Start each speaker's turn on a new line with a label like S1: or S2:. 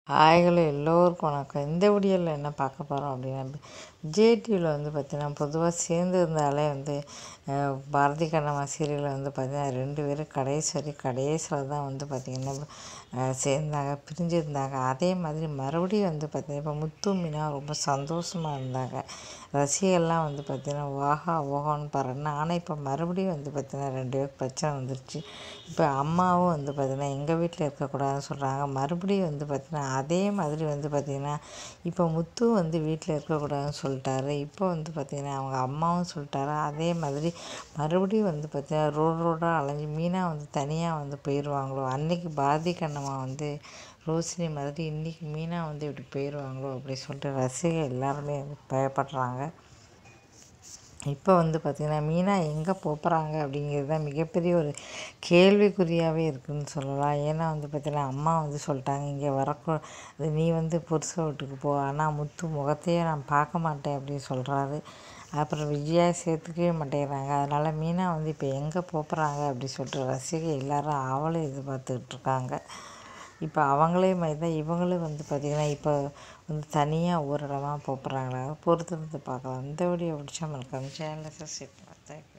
S1: ஹாய்களோ எல்லோருக்கும் வணக்கம் இந்த வீடியோவில் என்ன பார்க்க போகிறோம் அப்படின்னா விஜய் டிவியில் வந்து பார்த்திங்கன்னா பொதுவாக சேர்ந்து இருந்தாலே வந்து அஹ், பாரதி கண்ணம்மா சீரியலில் வந்து பார்த்திங்கன்னா ரெண்டு பேரும் கடைசி வரை கடைசியில் தான் வந்து பார்த்திங்கன்னா அஹ், சேர்ந்தாங்க பிரிஞ்சிருந்தாங்க அதே மாதிரி மறுபடியும் வந்து பார்த்திங்கன்னா இப்போ முத்து மீனா ரொம்ப சந்தோஷமாக இருந்தாங்க ரசிகர்லாம் வந்து பார்த்திங்கன்னா வாஹா ஓஹோன்னு பாருன்னா ஆனால் இப்போ மறுபடியும் வந்து பார்த்திங்கன்னா ரெண்டு பேருக்கு பிரச்சனை வந்துருச்சு இப்போ அம்மாவும் வந்து பார்த்திங்கன்னா எங்கள் வீட்டில் இருக்கக்கூடாதுன்னு சொல்கிறாங்க மறுபடியும் வந்து பார்த்திங்கன்னா அதே மாதிரி வந்து பார்த்திங்கன்னா இப்போ முத்து வந்து வீட்டில் இருக்கக்கூடாதுன்னு சொல்லிட்டாரு இப்போ வந்து பார்த்திங்கன்னா அவங்க அம்மாவும் சொல்லிட்டாரு அதே மாதிரி மறுபடியும் வந்து பார்த்திங்கன்னா ரோடு ரோடாக அலைஞ்சு மீனா வந்து தனியாக வந்து போயிடுவாங்களோ அன்னைக்கு பாரதி கண்ணம்மா வந்து ரோஷினி மாதிரி இன்றைக்கி மீனா வந்து இப்படி போயிடுவாங்களோ அப்படி சொல்லிட்டு ரசிகர் எல்லாருமே வந்து பயப்படுறாங்க இப்போ வந்து பார்த்திங்கன்னா மீனா எங்கே போகிறாங்க அப்படிங்கிறது தான் மிகப்பெரிய ஒரு கேள்விக்குறியாகவே இருக்குதுன்னு சொல்லலாம் ஏன்னா வந்து பார்த்திங்கன்னா அம்மா வந்து சொல்லிட்டாங்க இங்கே வரக்கூ அது நீ வந்து புருஷ வீட்டுக்கு போ ஆனால் முத்து முகத்தையே நான் பார்க்க மாட்டேன் அப்படின்னு சொல்கிறாரு அப்புறம் விஜயா சேர்த்துக்கவே மாட்டேங்கிறாங்க அதனால் மீனா வந்து இப்போ எங்கே போகிறாங்க அப்படி சொல்லிட்டு ரசிகர் எல்லாரும் ஆவலை எதிர்பார்த்துக்கிட்டு இருக்காங்க இப்போ அவங்களே மாதிரி தான் இவங்களும் வந்து பார்த்திங்கன்னா இப்போ வந்து தனியாக ஒரு இடமா போகிறாங்களா பொறுத்திருந்து பார்க்கலாம் இந்த வீடியோ பிடிச்சா மறக்காம சேனலை சப்ஸ்கிரைப் பண்ணுங்க